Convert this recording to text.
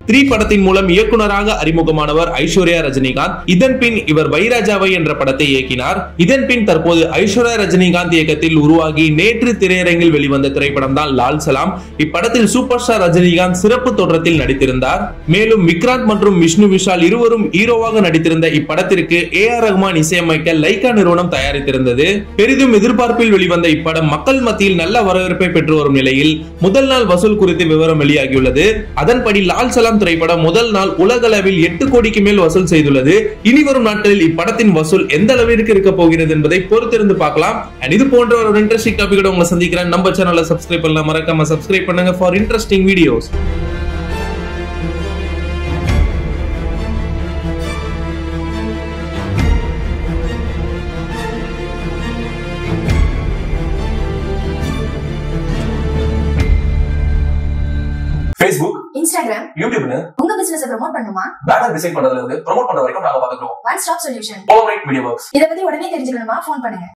three படத்தின் மூலம் இயக்குனராக அறிமுகமானவர் ஐஸ்வர்யா ரஜினிகாந்த் இதன் பின் இவர் வைராஜாவை என்ற படத்தை இயக்கினார் இதன் பின் தற்போது ஐஸ்வர்யா ரஜினிகாந்த் இயக்கத்தில் உருவாகி நேற்று திரையரங்கில் வெளிவந்த திரைப்படம் தான் லால் சலாம் இப்படத்தில் சூப்பர் ஸ்டார் ரஜினிகாந்த் சிறப்பு தோற்றத்தில் நடித்திருந்தார் மேலும் விக்ராந்த் மற்றும் விஷ்ணு விஷால் இருவரும் ஹீரோவாக நடித்திருந்த இப்படத்திற்கு ஏ ஆர் ரஹ்மான் இசையமைக்க லைகா நிறுவனம் தயாரித்திருந்தது பெரிதும் எதிர்பார்ப்பில் வெளிவந்த இப்படம் மக்கள் மத்தியில் நல்ல வரவேற்பை பெற்று வரும் நிலையில் முதல் நாள் வசூல் குறித்து விவரம் வெளியாகியுள்ளது அதன்படி லால் சலாம் திரைப்படம் முதல் நாள் உலகளவில் எட்டு கோடிக்கு மேல் வசூல் செய்துள்ளது இனி வரும் நாட்களில் இப்படத்தின் வசூல் எந்த அளவிற்கு இருக்க போகிறது என்பதை பொறுத்திருந்து பார்க்கலாம் And இது போன்ற ஒரு இன்ட்ரெஸ்டிங் டாபிக்கோட உங்களை சந்திக்கிறேன் நம்ம சேனலை சப்ஸ்கிரைப் பண்ணலாம் மறக்காம சப்ஸ்கிரைப் பண்ணுங்க for interesting videos Facebook Instagram யூடியூப்னு உங்க பிசினஸ் ப்ரோமோட் பண்ணுமா பேனர் டிசைன் பண்றதுல இருந்து ப்ரோமோட் பண்ற வரைக்கும் நாங்க பாத்துக்கிறோம் ஒன் ஸ்டாப் சொல்யூஷன் போலரைட் மீடியா ஒர்க்ஸ் இத பத்தி உடனே தெரிஞ்சுக்கணுமா ஃபோன் பண்ணுங்க